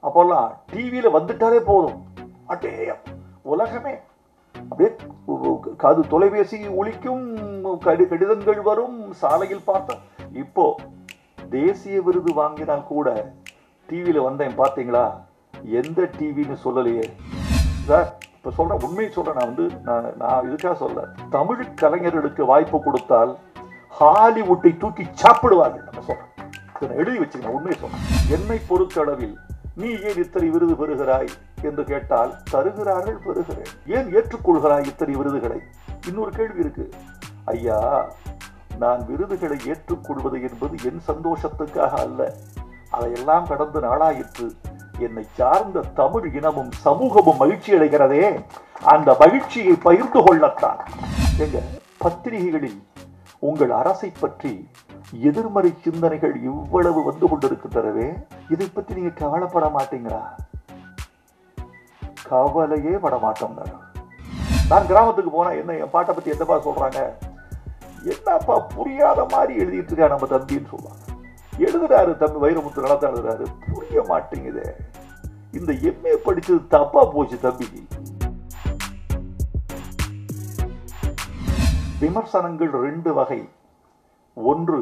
அப்போல்லாம் டிவியில வந்துட்டாலே போதும் அட்டே உலகமே அப்படியே உ- உ- காது தொலைபேசி ஒலிக்கும் கடி கடிதங்கள் வரும் சாலையில் பார்த்தோம் இப்போ தேசிய விருது வாங்கினால் கூட டிவியில வந்தேன் பார்த்தீங்களா எந்த டிவின்னு சொல்லலையே சார் இப்போ சொல்றேன் உண்மையை சொல்றேன் நான் வந்து நான் நான் இதுக்காக சொல்ல தமிழ் கலைஞர்களுக்கு வாய்ப்பு கொடுத்தால் ஹாலிவுட்டை தூக்கி சாப்பிடுவார்கள் நம்ம சொல்றேன் இதை நான் எழுதி வச்சுக்கணும் உண்மையை சொல்றேன் என்னை பொறுத்தளவில் நீ ஏன் இத்தனை விருது பெறுகிறாய் என்று கேட்டால் தருகிறார்கள் பெறுகிறேன் ஏன் ஏற்றுக்கொள்கிறாய் இத்தனை விருதுகளை இன்னொரு கேள்வி இருக்கு ஐயா நான் விருதுகளை ஏற்றுக்கொள்வது என்பது என் சந்தோஷத்துக்காக அல்ல அதையெல்லாம் கடந்து நாளாயிற்று என்னை சார்ந்த தமிழ் இனமும் சமூகமும் மகிழ்ச்சி அடைகிறதே அந்த மகிழ்ச்சியை பகிர்ந்து கொள்ளத்தான் எங்க பத்திரிகைகளில் உங்கள் அரசை பற்றி எதிர்மறை சிந்தனைகள் இவ்வளவு வந்து கொண்டிருக்கின்றனவே இதை பற்றி நீங்க கவலைப்பட மாட்டீங்களா கவலையே பட மாட்டோம் நான் கிராமத்துக்கு போனா என்ன என் பாட்டை பத்தி எந்தப்பா சொல்றாங்க என்னப்பா புரியாத மாதிரி எழுதிட்டு இருக்கா நம்ம தம்பின்னு சொல்லுவாங்க எழுதுறாரு தம்பி வைரமுத்து நல்லா தான் எழுதுறாரு புரிய மாட்டேங்குதே இந்த எம்ஏ படிச்சது தப்பா போச்சு தம்பிக்கு விமர்சனங்கள் ரெண்டு வகை ஒன்று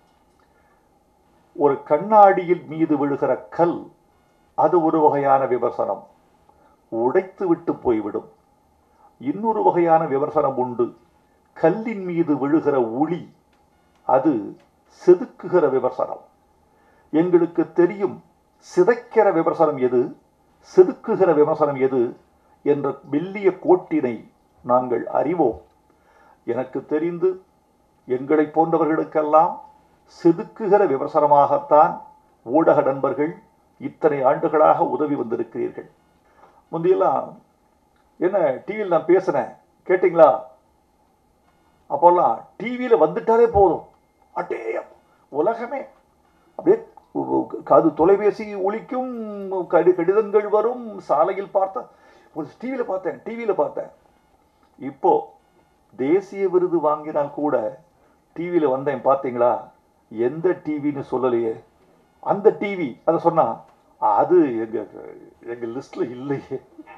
ஒரு கண்ணாடியில் மீது விழுகிற கல் அது ஒரு வகையான விமர்சனம் உடைத்து விட்டு போய்விடும் இன்னொரு வகையான விமர்சனம் உண்டு கல்லின் மீது விழுகிற ஒளி அது செதுக்குகிற விமர்சனம் எங்களுக்கு தெரியும் சிதைக்கிற விமர்சனம் எது செதுக்குகிற விமர்சனம் எது என்ற மெல்லிய கோட்டினை நாங்கள் அறிவோம் எனக்கு தெரிந்து எங்களை போன்றவர்களுக்கெல்லாம் செதுக்குகிற விமர்சனமாகத்தான் ஊடக நண்பர்கள் இத்தனை ஆண்டுகளாக உதவி வந்திருக்கிறீர்கள் முந்தையெல்லாம் என்ன டிவியில் நான் பேசினேன் கேட்டிங்களா அப்போல்லாம் டிவியில் வந்துட்டாலே போதும் அட்டே உலகமே அப்படியே உ- உ- காது தொலைபேசி ஒலிக்கும் கடி கடிதங்கள் வரும் சாலையில் பார்த்தேன் ஒரு டிவியில் பார்த்தேன் டிவியில் பார்த்தேன் இப்போ தேசிய விருது வாங்கினால் கூட டிவியில் வந்தேன் பார்த்தீங்களா எந்த டிவின்னு சொல்லலையே அந்த டிவி அதை சொன்னா அது எங்க எங்க லிஸ்ட்ல இல்லையே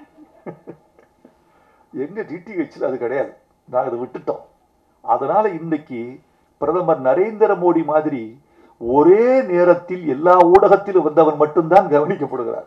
எங்க டிடிஹெச்ல அது கிடையாது நாங்கள் அதை விட்டுட்டோம் அதனால இன்னைக்கு பிரதமர் நரேந்திர மோடி மாதிரி ஒரே நேரத்தில் எல்லா ஊடகத்திலும் வந்தவன் மட்டும்தான் கவனிக்கப்படுகிறார்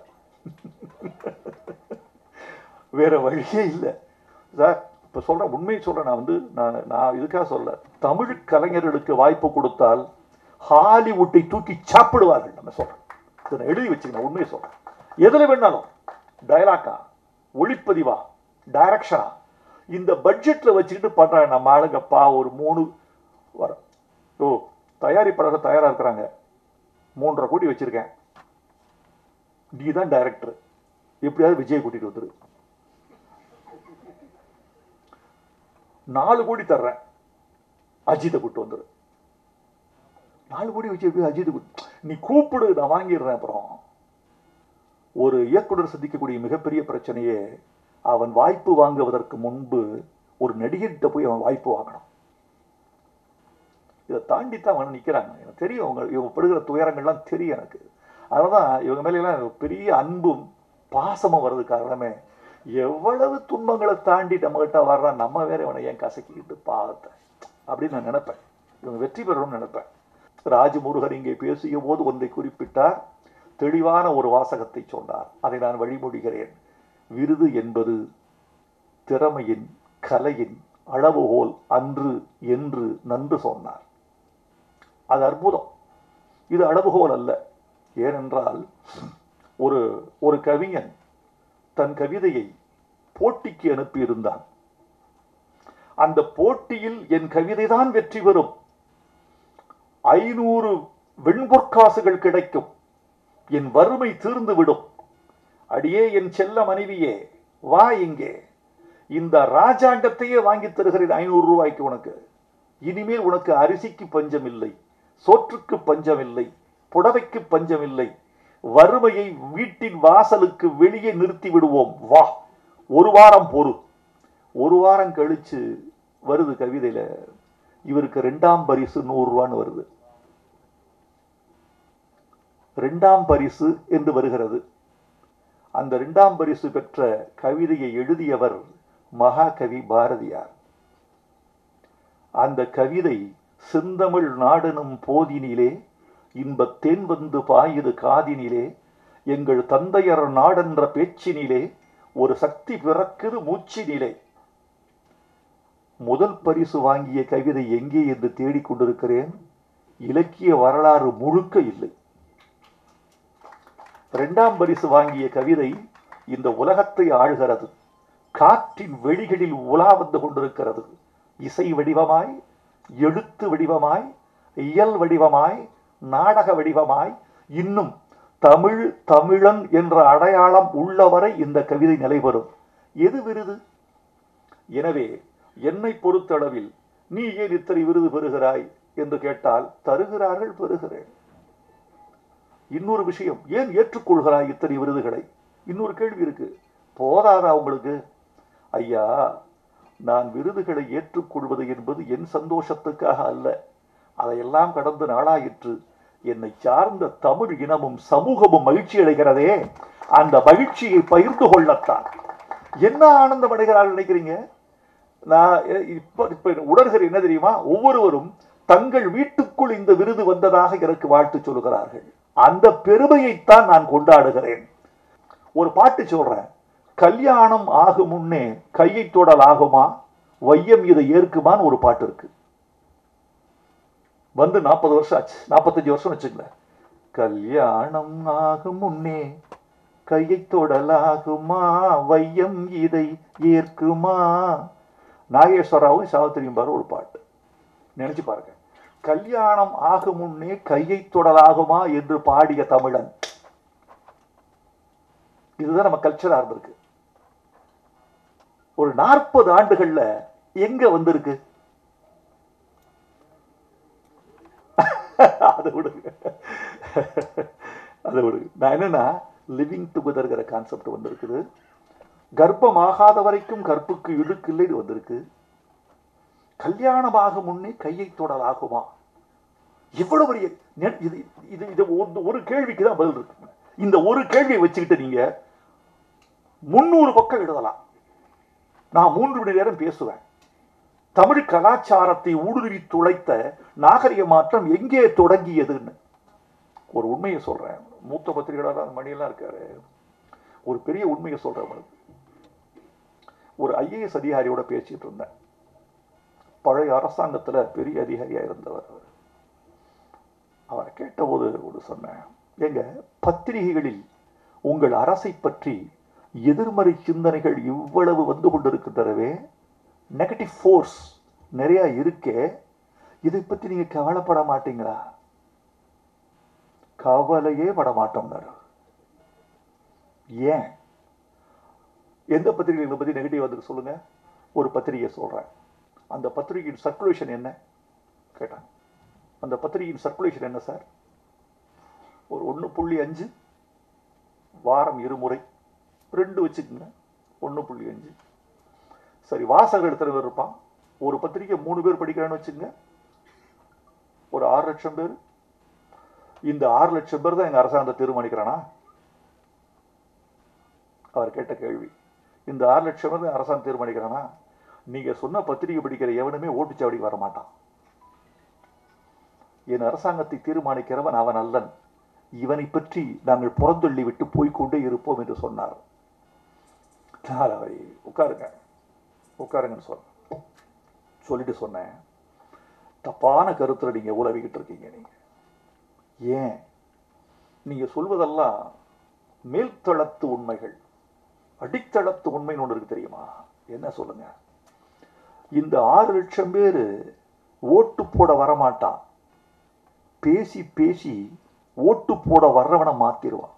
வேற வழியே இல்லை சார் இப்போ சொல்றேன் உண்மையை சொல்றேன் நான் வந்து நான் நான் இதுக்காக சொல்ல தமிழ் கலைஞர்களுக்கு வாய்ப்பு கொடுத்தால் ஹாலிவுட்டை தூக்கி சாப்பிடுவார்கள் நம்ம சொல்றேன் இதை நான் எழுதி வச்சுக்கணும் உண்மையை சொல்றேன் எதுல வேணாலும் டயலாக்கா ஒளிப்பதிவா டைரக்ஷனா இந்த பட்ஜெட்ல வச்சுக்கிட்டு பண்றாங்க நம்ம ஆளுங்கப்பா ஒரு மூணு வர ஓ தயாரிப்பாளர்கள் தயாரா இருக்கிறாங்க மூன்றரை கோடி வச்சிருக்கேன் நீ தான் டைரக்டர் எப்படியாவது விஜய் கூட்டிட்டு வந்துரு நாலு கோடி தர்றேன் அஜித்தை கூட்டு வந்துரு நாலு கோடி வச்சு எப்படி அஜித் கூட்டு நீ கூப்பிடு நான் வாங்கிடுறேன் அப்புறம் ஒரு இயக்குனர் சந்திக்கக்கூடிய மிகப்பெரிய பிரச்சனையே அவன் வாய்ப்பு வாங்குவதற்கு முன்பு ஒரு நடிகர்கிட்ட போய் அவன் வாய்ப்பு வாங்கணும் இதை தாண்டி தான் அவங்க நிற்கிறாங்க எனக்கு தெரியும் அவங்க இவங்க படுகிற துயரங்கள்லாம் தெரியும் எனக்கு அதனால தான் இவங்க மேலாம் எனக்கு பெரிய அன்பும் பாசமும் வர்றது காரணமே எவ்வளவு துன்பங்களை தாண்டி நம்மகிட்ட வர்றான் நம்ம வேற இவனை ஏன் கசக்கிக்கிட்டு பாவத்தை அப்படின்னு நான் நினைப்பேன் இவங்க வெற்றி பெறணும்னு நினைப்பேன் ராஜமுருகன் இங்கே பேசிய போது ஒன்றை குறிப்பிட்டார் தெளிவான ஒரு வாசகத்தை சொன்னார் அதை நான் வழிமொழிகிறேன் விருது என்பது திறமையின் கலையின் அளவுகோல் அன்று என்று நன்று சொன்னார் அது அற்புதம் இது அளவுகோல் அல்ல ஏனென்றால் ஒரு ஒரு கவிஞன் தன் கவிதையை போட்டிக்கு அனுப்பியிருந்தான் அந்த போட்டியில் என் கவிதை தான் வெற்றி பெறும் ஐநூறு வெண்பொற்காசுகள் கிடைக்கும் என் வறுமை தீர்ந்து விடும் அடியே என் செல்ல மனைவியே வா இங்கே இந்த ராஜாங்கத்தையே வாங்கி தருகிறேன் ஐநூறு ரூபாய்க்கு உனக்கு இனிமேல் உனக்கு அரிசிக்கு பஞ்சம் இல்லை சோற்றுக்கு பஞ்சம் இல்லை புடவைக்கு பஞ்சம் இல்லை வறுமையை வீட்டின் வாசலுக்கு வெளியே நிறுத்தி விடுவோம் வா ஒரு வாரம் பொறு ஒரு வாரம் கழிச்சு வருது கவிதையில இவருக்கு ரெண்டாம் பரிசு நூறு ரூபான்னு வருது ரெண்டாம் பரிசு என்று வருகிறது அந்த இரண்டாம் பரிசு பெற்ற கவிதையை எழுதியவர் மகாகவி பாரதியார் அந்த கவிதை செந்தமிழ் நாடெனும் போதினிலே இன்பத் தேன் வந்து பாயுது காதினிலே எங்கள் தந்தையர் நாடென்ற பேச்சினிலே ஒரு சக்தி பிறக்குது மூச்சினிலே முதல் பரிசு வாங்கிய கவிதை எங்கே என்று தேடிக் கொண்டிருக்கிறேன் இலக்கிய வரலாறு முழுக்க இல்லை இரண்டாம் பரிசு வாங்கிய கவிதை இந்த உலகத்தை ஆழ்கிறது காற்றின் வெளிகளில் உலா வந்து கொண்டிருக்கிறது இசை வடிவமாய் எழுத்து வடிவமாய் இயல் வடிவமாய் நாடக வடிவமாய் இன்னும் தமிழ் தமிழன் என்ற அடையாளம் உள்ளவரை இந்த கவிதை நிலைபெறும் எது விருது எனவே என்னை பொறுத்தளவில் நீ ஏன் இத்தனை விருது பெறுகிறாய் என்று கேட்டால் தருகிறார்கள் பெறுகிறேன் இன்னொரு விஷயம் ஏன் ஏற்றுக்கொள்கிறாய் இத்தனை விருதுகளை இன்னொரு கேள்வி இருக்கு போதாதா உங்களுக்கு ஐயா நான் விருதுகளை ஏற்றுக்கொள்வது என்பது என் சந்தோஷத்துக்காக அல்ல அதையெல்லாம் கடந்து நாளாயிற்று என்னை சார்ந்த தமிழ் இனமும் சமூகமும் மகிழ்ச்சி அடைகிறதே அந்த மகிழ்ச்சியை பகிர்ந்து கொள்ளத்தான் என்ன ஆனந்தம் அடைகிறார்கள் நினைக்கிறீங்க நான் எ- இப்ப இப்ப உணர்கிறேன் என்ன தெரியுமா ஒவ்வொருவரும் தங்கள் வீட்டுக்குள் இந்த விருது வந்ததாக எனக்கு வாழ்த்து சொல்கிறார்கள் அந்த பெருமையைத்தான் நான் கொண்டாடுகிறேன் ஒரு பாட்டு சொல்றேன் கல்யாணம் ஆகும் முன்னே கையை தொடல் ஆகுமா வையம் இதை ஏற்குமான்னு ஒரு பாட்டு இருக்கு வந்து நாற்பது வருஷம் ஆச்சு நாற்பத்தஞ்சு வருஷம் வச்சுக்கல கல்யாணம் ஆகும் முன்னே கையை தொடலாகுமா வையம் இதை ஏற்குமா நாகேஸ்வராவும் சாவித்திரியும் பாரு ஒரு பாட்டு நினைச்சு பாருங்க கல்யாணம் ஆகும் முன்னே கையை தொடலாகுமா என்று பாடிய தமிழன் இதுதான் நம்ம கல்ச்சரா இருந்திருக்கு ஒரு நாற்பது ஆண்டுகள்ல எங்க வந்திருக்கு அதை விடுங்க அதை விடுங்க நான் என்னன்னா லிவிங் டுகெதர்ங்கிற கான்செப்ட் வந்திருக்குது கர்ப்பம் ஆகாத வரைக்கும் கற்புக்கு இழுக்கில்லை இது வந்திருக்கு கல்யாணமாக முன்னே கையை தொடல் ஆகுமா எவ்வளவு பெரிய நெ- இது இது இது ஒரு- ஒரு கேள்விக்கு தான் பதில் இருக்கு இந்த ஒரு கேள்வியை வச்சுக்கிட்டு நீங்க முன்னூறு பக்கம் எழுதலாம் நான் மூன்று மணி நேரம் பேசுவேன் தமிழ் கலாச்சாரத்தை ஊடுருவி துளைத்த நாகரிக மாற்றம் எங்கே தொடங்கியதுன்னு ஒரு உண்மையை சொல்றேன் மூத்த பத்திரிகையாளர் மணியெல்லாம் இருக்காரு ஒரு பெரிய உண்மையை சொல்றேன் உங்களுக்கு ஒரு ஐஏஎஸ் அதிகாரியோட பேசிட்டு இருந்தேன் பழைய அரசாங்கத்துல பெரிய அதிகாரியா இருந்தவர் அவர் அவரை கேட்டபோது ஒரு சொன்னேன் எங்க பத்திரிகைகளில் உங்கள் அரசை பற்றி எதிர்மறை சிந்தனைகள் இவ்வளவு வந்து கொண்டிருக்கின்றனவே நெகட்டிவ் ஃபோர்ஸ் நிறைய இருக்கே இதை பற்றி நீங்க கவலைப்பட மாட்டீங்களா கவலையே பட மாட்டோம்னாரு ஏன் எந்த பத்திரிகைகளை பத்தி நெகட்டிவ் வந்து சொல்லுங்க ஒரு பத்திரிகை சொல்றேன் அந்த பத்திரிகையின் சர்க்குலேஷன் என்ன கேட்டாங்க அந்த பத்திரிகையின் சர்க்குலேஷன் என்ன சார் ஒரு ஒன்று புள்ளி அஞ்சு வாரம் இருமுறை ரெண்டு வச்சுக்கோங்க ஒன்று புள்ளி அஞ்சு சரி வாசகர் எத்தனை பேர் இருப்பான் ஒரு பத்திரிக்கை மூணு பேர் படிக்கிறான்னு வச்சுக்கோங்க ஒரு ஆறு லட்சம் பேர் இந்த ஆறு லட்சம் பேர் தான் எங்க அரசாங்கத்தை தீர்மானிக்கிறானா அவர் கேட்ட கேள்வி இந்த ஆறு லட்சம் பேர் தான் அரசாங்கம் தீர்மானிக்கிறானா நீங்க சொன்ன பத்திரிகை படிக்கிற எவனுமே ஓட்டுச்சாவடிக்கு வர மாட்டான் என் அரசாங்கத்தை தீர்மானிக்கிறவன் அவன் அல்லன் இவனை பற்றி நாங்கள் புறந்தள்ளி விட்டு போய்க்கொண்டே இருப்போம் என்று சொன்னார் நான் அவரை உட்காருங்க உட்காருங்கன்னு சொன்னேன் சொல்லிட்டு சொன்னேன் தப்பான கருத்துல நீங்க உலவிக்கிட்டு இருக்கீங்க நீங்க ஏன் நீங்க சொல்வதெல்லாம் மேல்தளத்து உண்மைகள் அடித்தளத்து உண்மைன்னு ஒன்று இருக்கு தெரியுமா என்ன சொல்லுங்க இந்த ஆறு லட்சம் பேர் ஓட்டு போட வரமாட்டான் பேசி பேசி ஓட்டு போட வர்றவனை மாத்திருவான்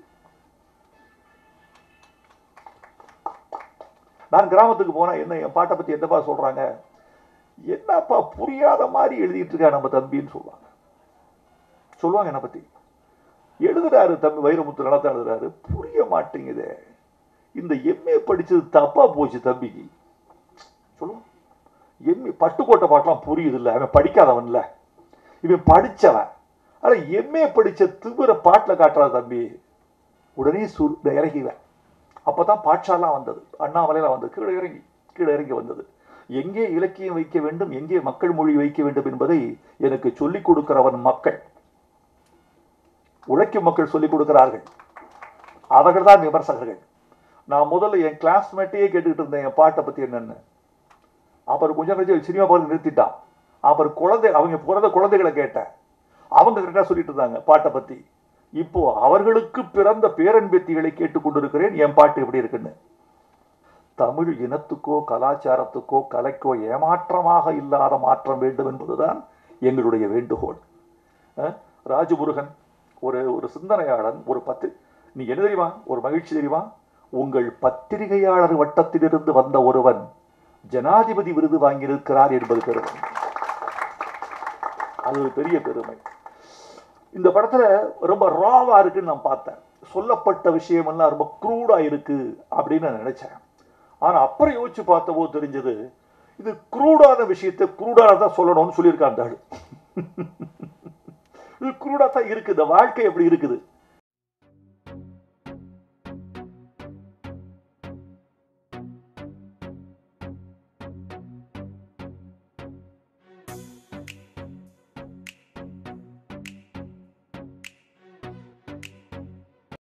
நான் கிராமத்துக்கு போனா என்ன என் பாட்டை பத்தி என்னப்பா சொல்றாங்க என்னப்பா புரியாத மாதிரி எழுதிட்டு இருக்கா நம்ம தம்பின்னு சொல்லுவாங்க சொல்லுவாங்க என்னை பத்தி எழுதுறாரு தம்பி வைரமுத்து நல்லா தான் எழுதுறாரு புரிய மாட்டேங்குதே இந்த எம்ஏ படிச்சது தப்பா போச்சு தம்பிக்கு சொல்லுவோம் எம்ஏ பட்டுக்கோட்டை பாட்டெல்லாம் புரியுது இல்ல அவன் படிக்காதவன்ல இவன் படிச்சவன் ஆனா எம்ஏ படிச்ச திமிர பாட்டுல காட்டுறா தம்பி உடனே சு இறங்கிவேன் அப்போ தான் பாட்ஷாலாம் வந்தது அண்ணாமலையெல்லாம் வந்தது கீழே இறங்கி கீழே இறங்கி வந்தது எங்கே இலக்கியம் வைக்க வேண்டும் எங்கே மக்கள் மொழி வைக்க வேண்டும் என்பதை எனக்கு சொல்லிக் கொடுக்கிறவன் மக்கள் உழைக்கும் மக்கள் சொல்லிக் கொடுக்கிறார்கள் அவர்கள் தான் விமர்சகர்கள் நான் முதல்ல என் கிளாஸ்மேட்டையே கேட்டுக்கிட்டு இருந்தேன் என் பாட்டை பற்றி என்னன்னு அப்புறம் கொஞ்சம் கழிச்சு சினிமா பார்த்து நிறுத்திட்டான் அப்புறம் குழந்தை அவங்க பிறந்த குழந்தைகளை கேட்டேன் அவங்க கரெக்டாக சொல்லிட்டு இருந்தாங்க பாட்டை பற்றி இப்போ அவர்களுக்கு பிறந்த பேரன் பேத்திகளை கேட்டுக்கொண்டிருக்கிறேன் என் பாட்டு எப்படி இருக்குன்னு தமிழ் இனத்துக்கோ கலாச்சாரத்துக்கோ கலைக்கோ ஏமாற்றமாக இல்லாத மாற்றம் வேண்டும் என்பதுதான் எங்களுடைய வேண்டுகோள் அஹ், ராஜமுருகன் ஒரு ஒரு சிந்தனையாளன் ஒரு பத்து நீ என்ன தெரியுமா ஒரு மகிழ்ச்சி தெரியுமா உங்கள் பத்திரிகையாளர் வட்டத்திலிருந்து வந்த ஒருவன் ஜனாதிபதி விருது வாங்கியிருக்கிறார் என்பது பெருமை அது ஒரு பெரிய பெருமை இந்த படத்துல ரொம்ப ராவா இருக்குன்னு நான் பார்த்தேன் சொல்லப்பட்ட விஷயமெல்லாம் ரொம்ப க்ரூடா இருக்கு அப்படின்னு நான் நினைச்சேன் ஆனா அப்புறம் யோசிச்சு பார்த்தபோது தெரிஞ்சது இது க்ரூடான விஷயத்தை க்ரூடான தான் சொல்லணும்னு சொல்லியிருக்கான் அந்த ஆளு இது க்ரூடா தான் இருக்குது இந்த வாழ்க்கை எப்படி இருக்குது